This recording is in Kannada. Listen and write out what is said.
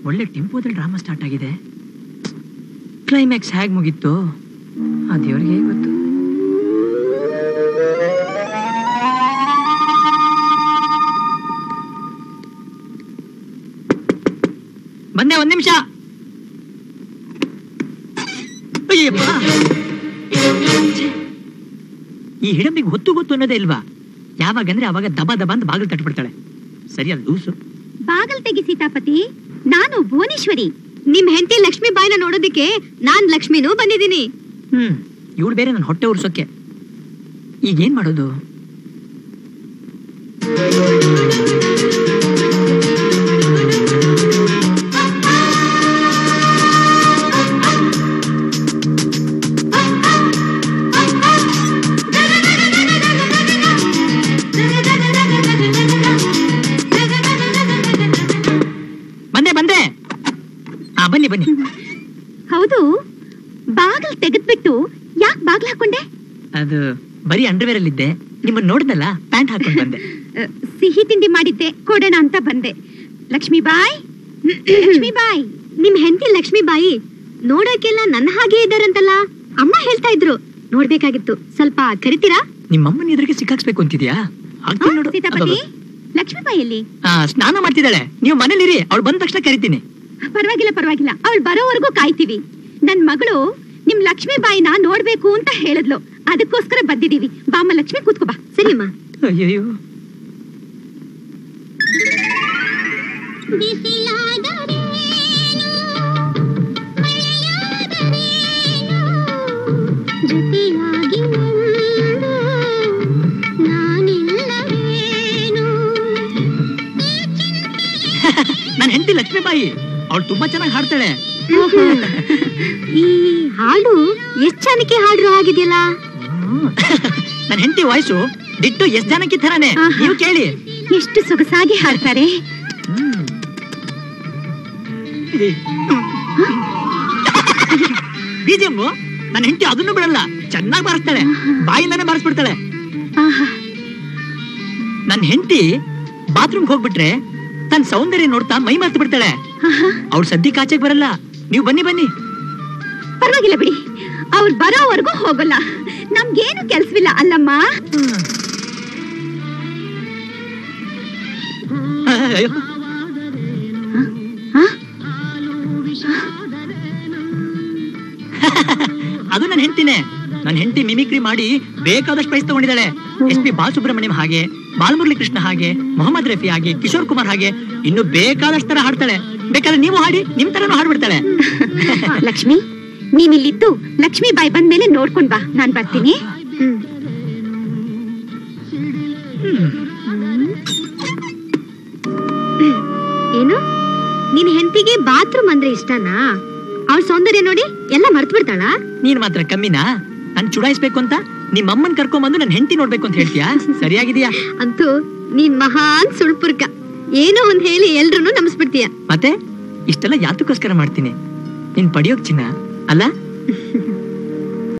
ಒಳ್ಳೆ ಟೆಂಪೋದಲ್ಲಿ ಡ್ರಾಮಾ ಸ್ಟಾರ್ಟ್ ಆಗಿದೆ ಕ್ಲೈಮ್ಯಾಕ್ಸ್ ಹೇಗೆ ಮುಗೀತು ಆ ದೇವ್ರಿಗೆ ಹೇಗೆ ಗೊತ್ತು ಬಂದೆ ಒಂದ್ ನಿಮಿಷ ಅಯ್ಯಪ್ಪ. ಛೆ, ಈ ಹಿಡಂಬಿಗೆ ಹೊತ್ತು ಗೊತ್ತು ಅನ್ನೋದೇ ಇಲ್ವಾ ಯಾವಾಗಂದ್ರೆ ಅವಾಗ ದಬ ದಬ ಅಂತ ಬಾಗಿಲು ತಟ್ಬಿಡ್ತಾಳೆ ಸರಿ ಅದು ಲೂಸು ಬಾಗಲ್ ತೆಗಿ ಸೀತಾಪತಿ ನಾನು ಭುವನೇಶ್ವರಿ ನಿಮ್ ಹೆಂಡತಿ ಲಕ್ಷ್ಮೀ ಬಾಯಿನ ನೋಡೋದಕ್ಕೆ ನಾನ್ ಲಕ್ಷ್ಮಿನೂ ಬಂದಿದ್ದೀನಿ ಹ್ಮ್ ಇವಳು ಬೇರೆ ನನ್ನ ಹೊಟ್ಟೆ ಉರ್ಸೋಕೆ ಈಗೇನ್ ಮಾಡೋದು ಬಂದೆ ಬಂದೆ ಆ ಬನ್ನಿ ಬನ್ನಿ ಹೌದು ಬಾಗಲ್ ತೆಗೆದ್ಬಿಟ್ಟು ಯಾಕೆ ಬಾಗ್ಲ ಹಾಕೊಂಡೆ ಅದು ಬರೀ ಅಂಡರ್ವೇರ್ ಅಲ್ಲಿ ಇದ್ದೆ ನಿಮ್ಮನ್ನ ನೋಡಿದ್ನಲ್ಲ ಪ್ಯಾಂಟ್ ಹಾಕೊಂಡು ಬಂದೆ ಅ, ಸಿಹಿ ತಿಂಡಿ ಮಾಡಿದ್ದೆ ಕೊಡೋಣ ಅಂತ ಬಂದೆ ಲಕ್ಷ್ಮೀ ಬಾಯ್ ಲಕ್ಷ್ಮೀ ಬಾಯ್ ನಿಮ್ ಹೆಂಡತಿ ಲಕ್ಷ್ಮೀ ಬಾಯಿ ನೋಡಕ್ಕೆಲ್ಲ ನನ್ನ ಹಾಗೆ ಇದ್ದಾರಂತಲ್ಲ ಅಮ್ಮ ಹೇಳ್ತಾ ಇದ್ರು ನೋಡ್ಬೇಕಾಗಿತ್ತು ಸ್ವಲ್ಪ ಕರಿತೀರಾ ನಿಮ್ಮಮ್ಮನ ಎದುರಿಗೆ ಸಿಕ್ಕಾಕ್ಸ್ಬೇಕು ಅಂತಿದ್ಯಾ ಆ, ಆಗ್ತೀನಿ ನೋಡು ಸೀತಾಪತಿ ಲಕ್ಷ್ಮೀ ಬಾಯಲ್ಲಿ ಆ, ಸ್ನಾನ ಮಾಡ್ತಿದ್ದಾಳೆ ನೀವು ಮನೇಲಿರಿ ಅವಳು ಬಂದ ತಕ್ಷಣ ಕರಿತೀನಿ ಪರವಾಗಿಲ್ಲ ಪರವಾಗಿಲ್ಲ ಅವಳು ಬರೋವರೆಗೂ ಕಾಯ್ತೀವಿ ನನ್ ಮಗಳು ನಿಮ್ ಲಕ್ಷ್ಮೀ ಬಾಯಿನ ನೋಡ್ಬೇಕು ಅಂತ ಹೇಳಿದ್ಲು ಅದಕ್ಕೋಸ್ಕರ ಬಂದಿದೀವಿ ಬಾಮ್ಮ ಲಕ್ಷ್ಮಿ ಕೂತ್ಕೋ ಬಾ ಸರಿ ಅಮ್ಮ ಅಯ್ಯಯ್ಯೋ ಜೊತೆಯಾಗಿ ನನ್ನ ಹೆಂಡತಿ ಲಕ್ಷ್ಮೀಬಾಯಿ ಅವಳು ತುಂಬಾ ಚೆನ್ನಾಗಿ ಹಾಡ್ತಾಳೆ ಈ ಹಾಡು ಎಷ್ಟ್ ಜನಕ್ಕೆ ಹಾಡ್ರು ಆಗಿದೆಯಲ್ಲ ನನ್ನ ಹೆಂಡತಿ ವಾಯ್ಸು ದಿಟ್ಟು ಎಷ್ಟ್ ಜನಕ್ಕೆ ಥರಾನೆ ಆಹಾ. ನೀವು ಕೇಳಿ ಎಷ್ಟು ಸೊಗಸಾಗಿ ಹಾಡ್ತಾರೆ ಬೀಜಮ್ಮು ನನ್ನ ಹೆಂಡತಿ ಅದನ್ನು ಬಿಡಲ್ಲ ಚೆನ್ನಾಗಿ ಬಾರಿಸ್ತಾಳೆ ಬಾಯಿಂದಾನೆ ಬಾರಿಸ್ಬಿಡ್ತಾಳೆ ಆಹಾ ನನ್ನ ಹೆಂಡತಿ ಬಾತ್ರೂಮ್ಗೆ ಹೋಗ್ಬಿಟ್ರೆ ತನ್ನ ಸೌಂದರ್ಯ ನೋಡ್ತಾ ಮೈ ಮರ್ತು ಬಿಡ್ತಾಳೆ ಆಹಾ. ಅವ್ಳು ಸದ್ಯಕ್ಕೆ ಆಚೆಗೆ ಬರಲ್ಲ ನೀವು ಬನ್ನಿ ಬನ್ನಿ ಪರವಾಗಿಲ್ಲ ಬಿಡಿ ಅವ್ರು ಬರೋವರೆಗೂ ಹೋಗಲ್ಲ ನಮ್ಗೇನು ಕೆಲ್ಸವಿಲ್ಲ ಅಲ್ಲಮ್ಮ ಅಯ್ಯೋ. ಆ? ಅದು ನನ್ನ ಹೆಂಡತಿನೇ ನನ್ನ ಹೆಂಡತಿ ಮಿಮಿಕ್ರಿ ಮಾಡಿ ಬೇಕಾದಷ್ಟು ಪ್ರೈಸ್ ತಗೊಂಡಿದ್ದಾಳೆ ಎಸ್ ಪಿ ಬಾಲಸುಬ್ರಹ್ಮಣ್ಯಂ ಹಾಗೆ ಬಾಲಮುರಳಿ ಕೃಷ್ಣ ಹಾಗೆ ಮೊಹಮ್ಮದ್ ರಫಿ ಹಾಗೆ ಕಿಶೋರ್ ಕುಮಾರ್ ಹಾಗೆ ಇನ್ನು ಬೇಕಾದಷ್ಟು ತರ ಹಾಡ್ತಾಳೆ ಬೇಕಾದ್ರೆ ನೀವು ಹಾಡಿ ನಿಮ್ ತರನು ಹಾಡ್ಬಿಡ್ತಾಳೆ ಲಕ್ಷ್ಮಿ ನೀನಿಲ್ಲಿದ್ದು ಲಕ್ಷ್ಮಿ ಬಾಯಿ ಬಂದ್ಮೇಲೆ ನೋಡ್ಕೊಂಡ್ ಬಾ ನಾನ್ ಬರ್ತೀನಿ ಹ್ಮ್. ಏನು ನಿನ್ ಹೆಂಡತಿಗೆ ಬಾತ್ರೂಮ್ ಅಂದ್ರೆ ಇಷ್ಟನಾ ಅವಳ ಸೌಂದರ್ಯ ನೋಡಿ ಎಲ್ಲ ಮರ್ತು ಬಿಡ್ತಾಳ ನೀನ್ ಮಾತ್ರ ಕಮ್ಮಿನಾ ನನ್ ಚುಡಾಯಿಸ್ಬೇಕು ಅಂತ ನಿಮ್ಮ ಅಮ್ಮನ್ ಕರ್ಕೊಂಡ್ ನನ್ನ ಹೆಂಡತಿ ನೋಡ್ಬೇಕು ಅಂತ ಹೇಳ್ತೀಯಾ ಸರಿಯಾಗಿದೆಯಾ ಅಂತೂ ನೀನ್ ಮಹಾನ್ ಸುಳ್ಪುರ್ಕ ಏನೋ ಒಂದ್ ಹೇಳಿ ಎಲ್ರು ನಮಿಸ್ಬಿಡ್ತೀಯ ಮತ್ತೆ ಇಷ್ಟೆಲ್ಲ ಯಾತಕ್ಕೋಸ್ಕರ ಮಾಡ್ತೀನಿ ನೀನ್ ಪಡಿಯೋಕ್ ಚಿನ್ನ ಅಲ್ಲ